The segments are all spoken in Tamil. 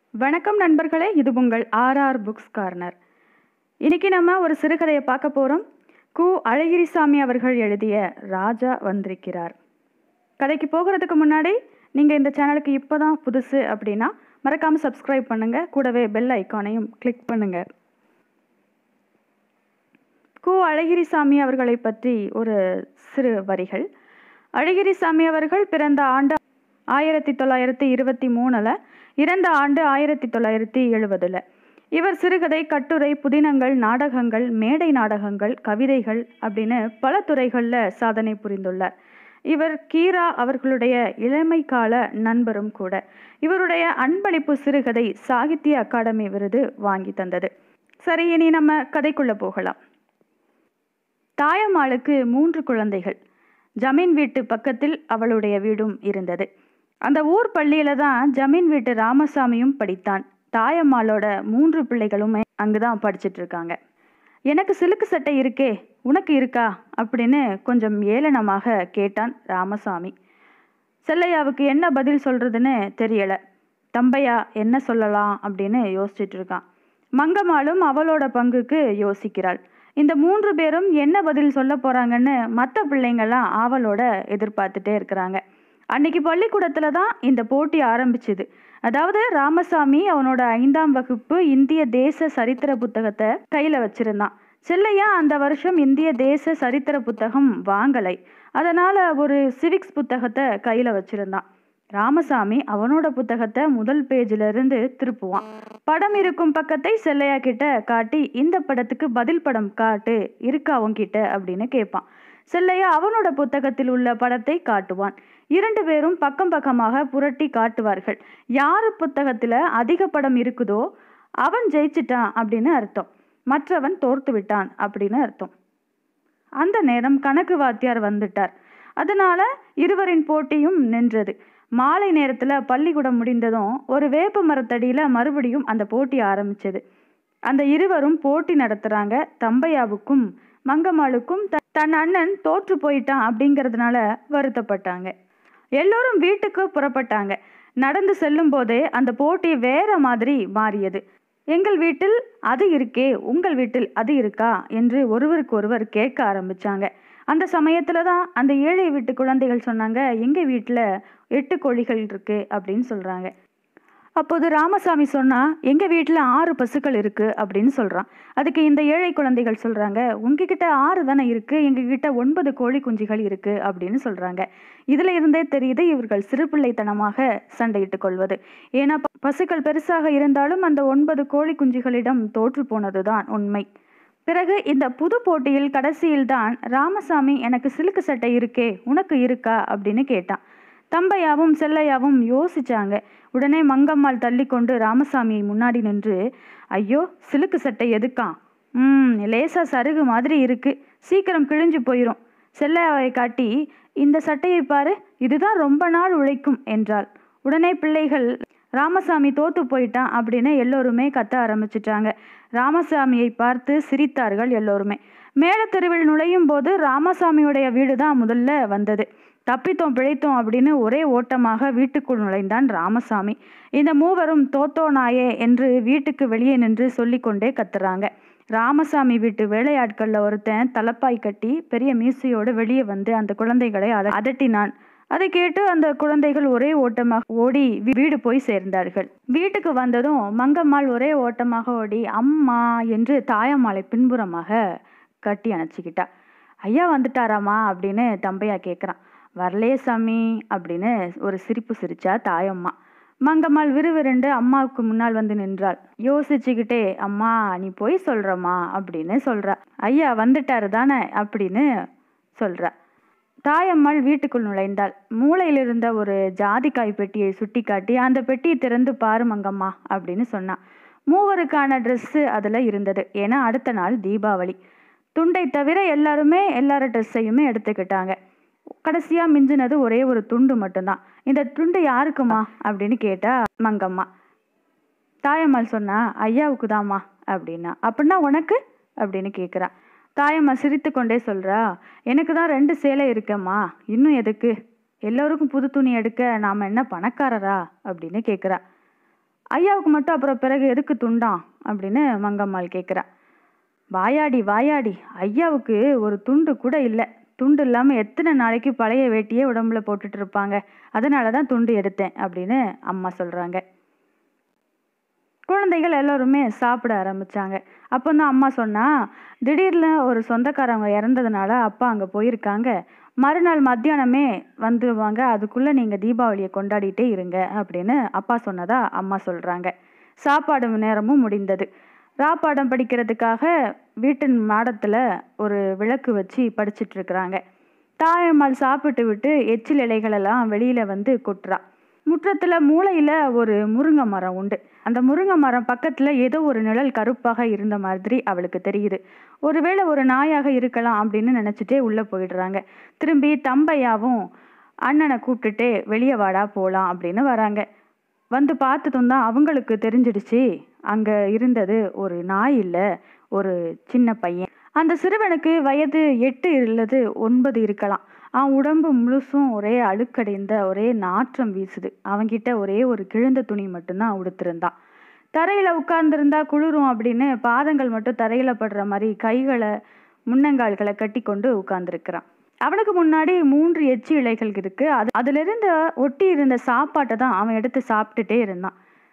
வணக்கம் நண்பர்களே இது உங்கள் ஆர்ஆர் புக்ஸ் கார்னர் இன்னைக்கு நம்ம ஒரு சிறுகதையை பார்க்க போகிறோம் கு அழகிரிசாமி அவர்கள் எழுதிய ராஜா வந்திருக்கிறார் கதைக்கு போகிறதுக்கு முன்னாடி நீங்கள் இந்த சேனலுக்கு இப்போ தான் புதுசு அப்படின்னா மறக்காமல் சப்ஸ்கிரைப் பண்ணுங்கள் கூடவே பெல் ஐக்கானையும் கிளிக் பண்ணுங்கள் கு அழகிரிசாமி அவர்களை பற்றி ஒரு சிறு வரிகள் அழகிரிசாமி அவர்கள் பிறந்த ஆண்டு ஆயிரத்தி தொள்ளாயிரத்தி இருபத்தி மூணில் இறந்த ஆண்டு ஆயிரத்தி தொள்ளாயிரத்தி எழுபதில் இவர் சிறுகதை கட்டுரை புதினங்கள் நாடகங்கள் மேடை நாடகங்கள் கவிதைகள் அப்படின்னு பல துறைகளில் சாதனை புரிந்துள்ளார் இவர் கீரா அவர்களுடைய இளமை கால நண்பரும் கூட இவருடைய அன்பளிப்பு சிறுகதை சாகித்ய அகாடமி விருது வாங்கி தந்தது சரி இனி நம்ம கதைக்குள்ள போகலாம் தாயம்மாளுக்கு மூன்று குழந்தைகள் ஜமீன் வீட்டு பக்கத்தில் அவளுடைய வீடும் இருந்தது அந்த ஊர் பள்ளியில தான் ஜமீன் வீட்டு ராமசாமியும் படித்தான் தாயம்மாளோட மூன்று பிள்ளைகளுமே அங்குதான் படிச்சிட்டு இருக்காங்க எனக்கு சிலுக்கு சட்டை இருக்கே உனக்கு இருக்கா அப்படின்னு கொஞ்சம் ஏளனமாக கேட்டான் ராமசாமி செல்லையாவுக்கு என்ன பதில் சொல்றதுன்னு தெரியல தம்பையா என்ன சொல்லலாம் அப்படின்னு யோசிச்சுட்டு இருக்கான் மங்கம்மாளும் அவளோட பங்குக்கு யோசிக்கிறாள் இந்த மூன்று பேரும் என்ன பதில் சொல்ல போறாங்கன்னு மற்ற பிள்ளைங்கள்லாம் ஆவலோட எதிர்பார்த்துட்டே இருக்கிறாங்க அன்னைக்கு பள்ளிக்கூடத்துல தான் இந்த போட்டி ஆரம்பிச்சுது அதாவது ராமசாமி அவனோட ஐந்தாம் வகுப்பு இந்திய தேச சரித்திர புத்தகத்தை கையில வச்சிருந்தான் செல்லையா அந்த வருஷம் இந்திய தேச சரித்திர புத்தகம் வாங்கலை அதனால ஒரு சிவிக்ஸ் புத்தகத்தை கையில வச்சிருந்தான் ராமசாமி அவனோட புத்தகத்தை முதல் பேஜில இருந்து திருப்புவான் படம் இருக்கும் பக்கத்தை செல்லையா கிட்ட காட்டி இந்த படத்துக்கு பதில் படம் காட்டு இருக்கா உன்கிட்ட அப்படின்னு கேட்பான் செல்லையா அவனோட புத்தகத்தில் உள்ள படத்தை காட்டுவான் இரண்டு பேரும் பக்கம் பக்கமாக புரட்டி காட்டுவார்கள் யாரு புத்தகத்துல அதிக படம் இருக்குதோ அவன் ஜெயிச்சிட்டான் அப்படின்னு அர்த்தம் மற்றவன் தோர்த்து விட்டான் அப்படின்னு அர்த்தம் அந்த நேரம் கணக்கு வாத்தியார் வந்துட்டார் அதனால இருவரின் போட்டியும் நின்றது மாலை நேரத்துல பள்ளிக்கூடம் முடிந்ததும் ஒரு வேப்ப மரத்தடியில மறுபடியும் அந்த போட்டி ஆரம்பிச்சது அந்த இருவரும் போட்டி நடத்துறாங்க தம்பையாவுக்கும் மங்கம்மாளுக்கும் த- தன் அண்ணன் தோற்று போயிட்டான் அப்படிங்கிறதுனால வருத்தப்பட்டாங்க எல்லோரும் வீட்டுக்கு புறப்பட்டாங்க நடந்து செல்லும் போதே அந்த போட்டி வேற மாதிரி மாறியது எங்கள் வீட்டில் அது இருக்கே உங்கள் வீட்டில் அது இருக்கா என்று ஒருவருக்கு ஒருவர் கேட்க ஆரம்பிச்சாங்க அந்த சமயத்துல தான் அந்த ஏழை வீட்டு குழந்தைகள் சொன்னாங்க எங்க வீட்டில் எட்டு கோழிகள் இருக்கு அப்படின்னு சொல்றாங்க அப்போது ராமசாமி சொன்னா எங்க வீட்டில் ஆறு பசுக்கள் இருக்கு அப்படின்னு சொல்றான் அதுக்கு இந்த ஏழை குழந்தைகள் சொல்றாங்க உங்ககிட்ட ஆறு தானே இருக்கு எங்ககிட்ட ஒன்பது கோழி குஞ்சுகள் இருக்கு அப்படின்னு சொல்றாங்க இதுல இருந்தே தெரியுது இவர்கள் சிறுபிள்ளைத்தனமாக சண்டையிட்டுக் கொள்வது ஏன்னா ப- பசுக்கள் பெருசாக இருந்தாலும் அந்த ஒன்பது கோழி குஞ்சுகளிடம் தோற்று போனதுதான் உண்மை பிறகு இந்த புது போட்டியில் கடைசியில் தான் ராமசாமி எனக்கு சிலுக்கு சட்டை இருக்கே உனக்கு இருக்கா அப்படின்னு கேட்டான் தம்பையாவும் செல்லையாவும் யோசிச்சாங்க உடனே மங்கம்மாள் தள்ளி கொண்டு ராமசாமியை முன்னாடி நின்று ஐயோ சிலுக்கு சட்டை எதுக்காம் ம் லேசா சருகு மாதிரி இருக்கு சீக்கிரம் கிழிஞ்சு போயிரும் செல்லையாவை காட்டி இந்த சட்டையை பாரு இதுதான் ரொம்ப நாள் உழைக்கும் என்றாள் உடனே பிள்ளைகள் ராமசாமி தோத்து போயிட்டான் அப்படின்னு எல்லோருமே கத்த ஆரம்பிச்சிட்டாங்க ராமசாமியை பார்த்து சிரித்தார்கள் எல்லோருமே மேலத்தெருவில் நுழையும் போது ராமசாமியுடைய வீடு தான் முதல்ல வந்தது தப்பித்தோம் பிழைத்தோம் அப்படின்னு ஒரே ஓட்டமாக வீட்டுக்குள் நுழைந்தான் ராமசாமி இந்த மூவரும் தோத்தோ நாயே என்று வீட்டுக்கு வெளியே நின்று சொல்லிக்கொண்டே கத்துறாங்க ராமசாமி வீட்டு வேலையாட்கள்ல ஒருத்தன் தலப்பாய் கட்டி பெரிய மீசையோடு வெளியே வந்து அந்த குழந்தைகளை அத- அதட்டினான் அதை கேட்டு அந்த குழந்தைகள் ஒரே ஓட்டமாக ஓடி வீ- வீடு போய் சேர்ந்தார்கள் வீட்டுக்கு வந்ததும் மங்கம்மாள் ஒரே ஓட்டமாக ஓடி அம்மா என்று தாயம்மாளை பின்புறமாக கட்டி அணைச்சிக்கிட்டா ஐயா வந்துட்டாராமா அப்படின்னு தம்பையா கேட்குறான் வரலே சாமி அப்படின்னு ஒரு சிரிப்பு சிரிச்சா தாயம்மா மங்கம்மாள் விறுவிறுண்டு அம்மாவுக்கு முன்னால் வந்து நின்றாள் யோசிச்சுக்கிட்டே அம்மா நீ போய் சொல்றம்மா அப்படின்னு சொல்றா ஐயா வந்துட்டாரு தானே அப்படின்னு சொல்றா தாயம்மாள் வீட்டுக்குள் நுழைந்தாள் மூளையில் இருந்த ஒரு ஜாதிக்காய் பெட்டியை சுட்டிக்காட்டி அந்த பெட்டியை திறந்து பாரு மங்கம்மா அப்படின்னு சொன்னா மூவருக்கான ட்ரெஸ்ஸு அதில் இருந்தது ஏன்னா அடுத்த நாள் தீபாவளி துண்டை தவிர எல்லாருமே எல்லார ட்ரெஸ்ஸையுமே எடுத்துக்கிட்டாங்க கடைசியா மிஞ்சினது ஒரே ஒரு துண்டு மட்டும்தான் இந்த துண்டு யாருக்குமா அப்படின்னு கேட்டா மங்கம்மா தாயம்மாள் சொன்னா ஐயாவுக்கு தாம்மா அப்படின்னா அப்படின்னா உனக்கு அப்படின்னு கேட்குறா தாயம்மா சிரித்து கொண்டே சொல்றா எனக்கு தான் ரெண்டு சேலை இருக்கேம்மா இன்னும் எதுக்கு எல்லோருக்கும் புது துணி எடுக்க நாம என்ன பணக்காரரா அப்படின்னு கேட்குறா ஐயாவுக்கு மட்டும் அப்புறம் பிறகு எதுக்கு துண்டாம் அப்படின்னு மங்கம்மாள் கேட்குறா வாயாடி வாயாடி ஐயாவுக்கு ஒரு துண்டு கூட இல்லை துண்டு இல்லாமல் எத்தனை நாளைக்கு பழைய வேட்டியே உடம்புல போட்டுட்டு இருப்பாங்க அதனால தான் துண்டு எடுத்தேன் அப்படின்னு அம்மா சொல்கிறாங்க குழந்தைகள் எல்லோருமே சாப்பிட ஆரம்பிச்சாங்க அப்போ தான் அம்மா சொன்னா திடீர்னு ஒரு சொந்தக்காரவங்க இறந்ததுனால அப்பா அங்கே போயிருக்காங்க மறுநாள் மத்தியானமே வந்துடுவாங்க அதுக்குள்ளே நீங்கள் தீபாவளியை கொண்டாடிட்டே இருங்க அப்படின்னு அப்பா சொன்னதா அம்மா சொல்கிறாங்க சாப்பாடு நேரமும் முடிந்தது ராப்பாடம் படிக்கிறதுக்காக வீட்டின் மாடத்தில் ஒரு விளக்கு வச்சு படிச்சிட்டு இருக்கிறாங்க தாயம்மாள் சாப்பிட்டு விட்டு எச்சில் இலைகளெல்லாம் வெளியில் வந்து கொட்டுறா முற்றத்தில் மூளையில் ஒரு முருங்கை மரம் உண்டு அந்த முருங்கை மரம் பக்கத்தில் ஏதோ ஒரு நிழல் கருப்பாக இருந்த மாதிரி அவளுக்கு தெரியுது ஒருவேளை ஒரு நாயாக இருக்கலாம் அப்படின்னு நினச்சிட்டே உள்ளே போயிடுறாங்க திரும்பி தம்பையாவும் அண்ணனை கூப்பிட்டுட்டே வெளியே வாடா போகலாம் அப்படின்னு வராங்க வந்து பார்த்ததும் தான் அவங்களுக்கு தெரிஞ்சிடுச்சு அங்கே இருந்தது ஒரு நாய் இல்லை ஒரு சின்ன பையன் அந்த சிறுவனுக்கு வயது எட்டு இல்லது ஒன்பது இருக்கலாம் அவன் உடம்பு முழுசும் ஒரே அழுக்கடைந்த ஒரே நாற்றம் வீசுது அவன்கிட்ட ஒரே ஒரு கிழிந்த துணி மட்டும்தான் உடுத்திருந்தான் தரையில் உட்கார்ந்துருந்தா குளிரும் அப்படின்னு பாதங்கள் மட்டும் தரையில் படுற மாதிரி கைகளை முன்னங்கால்களை கட்டி கொண்டு உட்கார்ந்துருக்கிறான் அவனுக்கு முன்னாடி மூன்று எச்சி இலைகள் இருக்கு அது அதிலிருந்த ஒட்டி இருந்த சாப்பாட்டை தான் அவன் எடுத்து சாப்பிட்டுட்டே இருந்தான்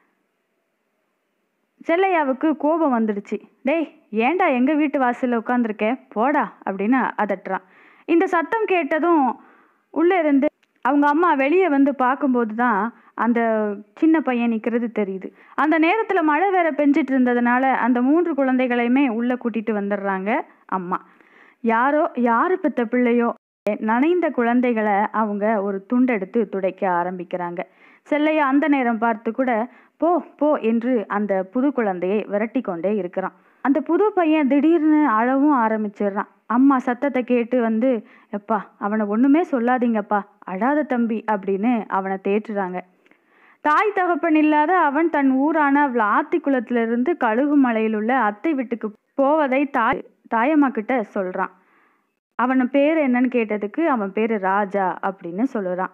செல்லையாவுக்கு கோபம் வந்துடுச்சு டேய் ஏன்டா எங்க வீட்டு வாசல்ல உட்காந்துருக்க போடா அப்படின்னு அதட்டுறான் இந்த சத்தம் கேட்டதும் உள்ளே இருந்து அவங்க அம்மா வெளியே வந்து பார்க்கும்போது தான் அந்த சின்ன பையன் நிற்கிறது தெரியுது அந்த நேரத்தில் மழை வேற பெஞ்சிட்டு இருந்ததுனால அந்த மூன்று குழந்தைகளையுமே உள்ளே கூட்டிட்டு வந்துடுறாங்க அம்மா யாரோ யாரு பெத்த பிள்ளையோ நனைந்த குழந்தைகளை அவங்க ஒரு துண்டெடுத்து துடைக்க ஆரம்பிக்கிறாங்க செல்லையா அந்த நேரம் பார்த்து கூட போ போ என்று அந்த புது குழந்தையை விரட்டி கொண்டே இருக்கிறான் அந்த புது பையன் திடீர்னு அழவும் ஆரம்பிச்சிடுறான் அம்மா சத்தத்தை கேட்டு வந்து எப்பா அவனை ஒண்ணுமே சொல்லாதீங்கப்பா அழாத தம்பி அப்படின்னு அவனை தேற்றுறாங்க தாய் தகப்பன் இல்லாத அவன் தன் ஊரான விளாத்திக்குளத்திலிருந்து கழுகு மலையில் உள்ள அத்தை வீட்டுக்கு போவதை தாய் தாயம்மா கிட்ட சொல்றான் அவன் பேர் என்னன்னு கேட்டதுக்கு அவன் பேர் ராஜா அப்படின்னு சொல்லுறான்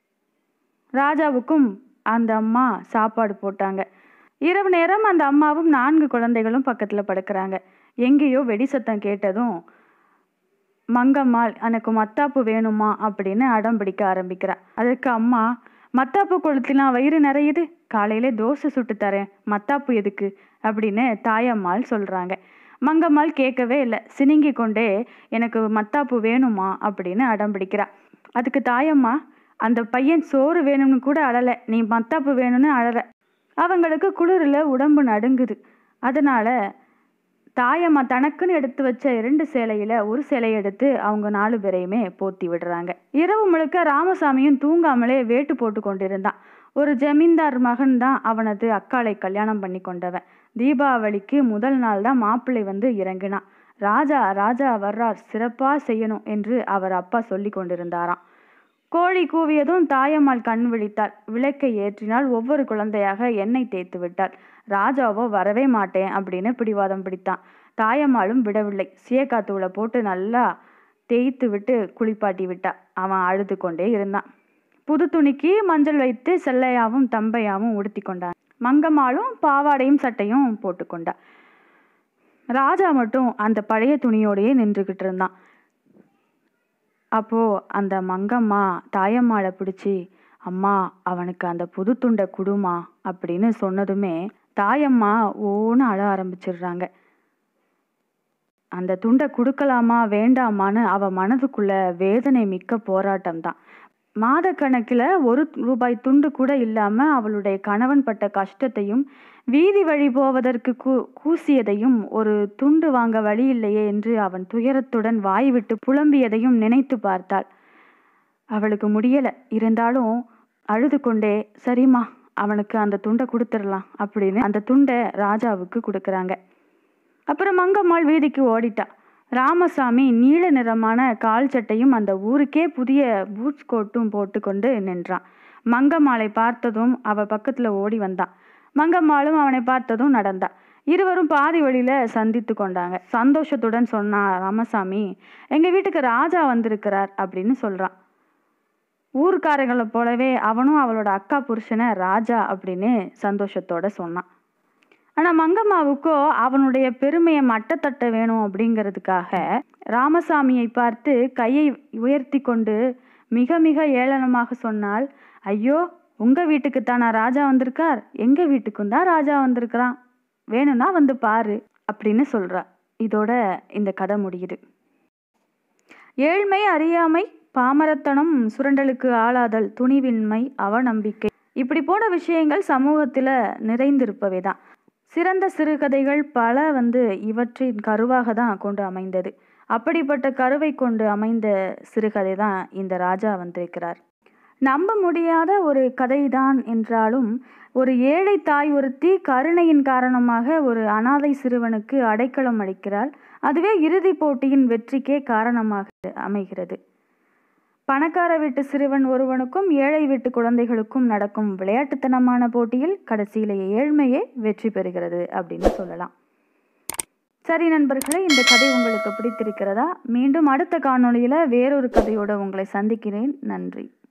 ராஜாவுக்கும் அந்த அம்மா சாப்பாடு போட்டாங்க இரவு நேரம் அந்த அம்மாவும் நான்கு குழந்தைகளும் பக்கத்தில் படுக்கிறாங்க எங்கேயோ வெடி சத்தம் கேட்டதும் மங்கம்மாள் எனக்கு மத்தாப்பு வேணுமா அப்படின்னு அடம் பிடிக்க ஆரம்பிக்கிறா அதுக்கு அம்மா மத்தாப்பு கொளுத்தினா வயிறு நிறையுது காலையிலே தோசை சுட்டு தரேன் மத்தாப்பு எதுக்கு அப்படின்னு தாயம்மாள் சொல்கிறாங்க மங்கம்மாள் கேட்கவே இல்லை சினுங்கி கொண்டே எனக்கு மத்தாப்பு வேணுமா அப்படின்னு அடம் பிடிக்கிறா அதுக்கு தாயம்மா அந்த பையன் சோறு வேணும்னு கூட அழலை நீ மத்தாப்பு வேணும்னு அழற அவங்களுக்கு குளிரில் உடம்பு நடுங்குது அதனால தாயம்மா தனக்குன்னு எடுத்து வச்ச இரண்டு சேலையில ஒரு சேலையை எடுத்து அவங்க நாலு பேரையுமே போத்தி விடுறாங்க இரவு முழுக்க ராமசாமியும் தூங்காமலே வேட்டு போட்டு கொண்டிருந்தான் ஒரு ஜமீன்தார் மகன் தான் அவனது அக்காளை கல்யாணம் பண்ணி கொண்டவன் தீபாவளிக்கு முதல் நாள் தான் மாப்பிள்ளை வந்து இறங்கினான் ராஜா ராஜா வர்றார் சிறப்பா செய்யணும் என்று அவர் அப்பா சொல்லி கொண்டிருந்தாராம் கோழி கூவியதும் தாயம்மாள் கண் விழித்தாள் விளக்கை ஏற்றினால் ஒவ்வொரு குழந்தையாக எண்ணெய் தேய்த்து விட்டாள் ராஜாவோ வரவே மாட்டேன் அப்படின்னு பிடிவாதம் பிடித்தான் தாயம்மாளும் விடவில்லை சீயக்காத்தூளை போட்டு நல்லா தேய்த்து விட்டு குளிப்பாட்டி விட்டா அவன் அழுது கொண்டே இருந்தான் புது துணிக்கு மஞ்சள் வைத்து செல்லையாவும் தம்பையாவும் உடுத்தி கொண்டான் மங்கம்மாளும் பாவாடையும் சட்டையும் போட்டுக்கொண்டா ராஜா மட்டும் அந்த பழைய துணியோடையே நின்றுகிட்டு இருந்தான் அப்போ அந்த மங்கம்மா தாயம்மாளை பிடிச்சி அம்மா அவனுக்கு அந்த புது துண்டை குடுமா அப்படின்னு சொன்னதுமே தாயம்மா ஓன்னு அழ ஆரம்பிச்சிடுறாங்க அந்த துண்டை கொடுக்கலாமா வேண்டாமான்னு அவ மனதுக்குள்ள வேதனை மிக்க போராட்டம் தான் மாதக்கணக்கில் ஒரு ரூபாய் துண்டு கூட இல்லாம அவளுடைய கணவன் பட்ட கஷ்டத்தையும் வீதி வழி போவதற்கு கூ கூசியதையும் ஒரு துண்டு வாங்க வழி இல்லையே என்று அவன் துயரத்துடன் வாய் விட்டு புலம்பியதையும் நினைத்து பார்த்தாள் அவளுக்கு முடியல இருந்தாலும் அழுது கொண்டே சரிம்மா அவனுக்கு அந்த துண்டை கொடுத்துடலாம் அப்படின்னு அந்த துண்டை ராஜாவுக்கு கொடுக்குறாங்க அப்புறம் மங்கம்மாள் வீதிக்கு ஓடிட்டா ராமசாமி நீல நிறமான கால் சட்டையும் அந்த ஊருக்கே புதிய பூட்ஸ் கோட்டும் போட்டுக்கொண்டு நின்றான் மங்கம்மாளை பார்த்ததும் அவ பக்கத்துல ஓடி வந்தான் மங்கம்மாளும் அவனை பார்த்ததும் நடந்தா இருவரும் பாதி வழியில சந்தித்து கொண்டாங்க சந்தோஷத்துடன் சொன்னா ராமசாமி எங்க வீட்டுக்கு ராஜா வந்திருக்கிறார் அப்படின்னு சொல்றான் ஊர்க்காரங்களை போலவே அவனும் அவளோட அக்கா புருஷனை ராஜா அப்படின்னு சந்தோஷத்தோட சொன்னான் ஆனால் மங்கம்மாவுக்கோ அவனுடைய பெருமையை மட்டத்தட்ட வேணும் அப்படிங்கிறதுக்காக ராமசாமியை பார்த்து கையை உயர்த்தி கொண்டு மிக மிக ஏளனமாக சொன்னால் ஐயோ உங்கள் வீட்டுக்கு தானா ராஜா வந்திருக்கார் எங்கள் வீட்டுக்கும் தான் ராஜா வந்திருக்கிறான் வேணும்னா வந்து பாரு அப்படின்னு சொல்றா இதோட இந்த கதை முடியுது ஏழ்மை அறியாமை பாமரத்தனம் சுரண்டலுக்கு ஆளாதல் துணிவின்மை அவநம்பிக்கை இப்படி போன விஷயங்கள் சமூகத்தில் நிறைந்திருப்பவை தான் சிறந்த சிறுகதைகள் பல வந்து இவற்றின் கருவாக தான் கொண்டு அமைந்தது அப்படிப்பட்ட கருவை கொண்டு அமைந்த சிறுகதை தான் இந்த ராஜா வந்திருக்கிறார் நம்ப முடியாத ஒரு கதைதான் என்றாலும் ஒரு ஏழை தாய் ஒருத்தி கருணையின் காரணமாக ஒரு அனாதை சிறுவனுக்கு அடைக்கலம் அளிக்கிறாள் அதுவே இறுதிப் போட்டியின் வெற்றிக்கே காரணமாக அமைகிறது பணக்கார வீட்டு சிறுவன் ஒருவனுக்கும் ஏழை வீட்டு குழந்தைகளுக்கும் நடக்கும் விளையாட்டுத்தனமான போட்டியில் கடைசியில ஏழ்மையே வெற்றி பெறுகிறது அப்படின்னு சொல்லலாம் சரி நண்பர்களே இந்த கதை உங்களுக்கு பிடித்திருக்கிறதா மீண்டும் அடுத்த காணொளியில் வேறொரு கதையோடு உங்களை சந்திக்கிறேன் நன்றி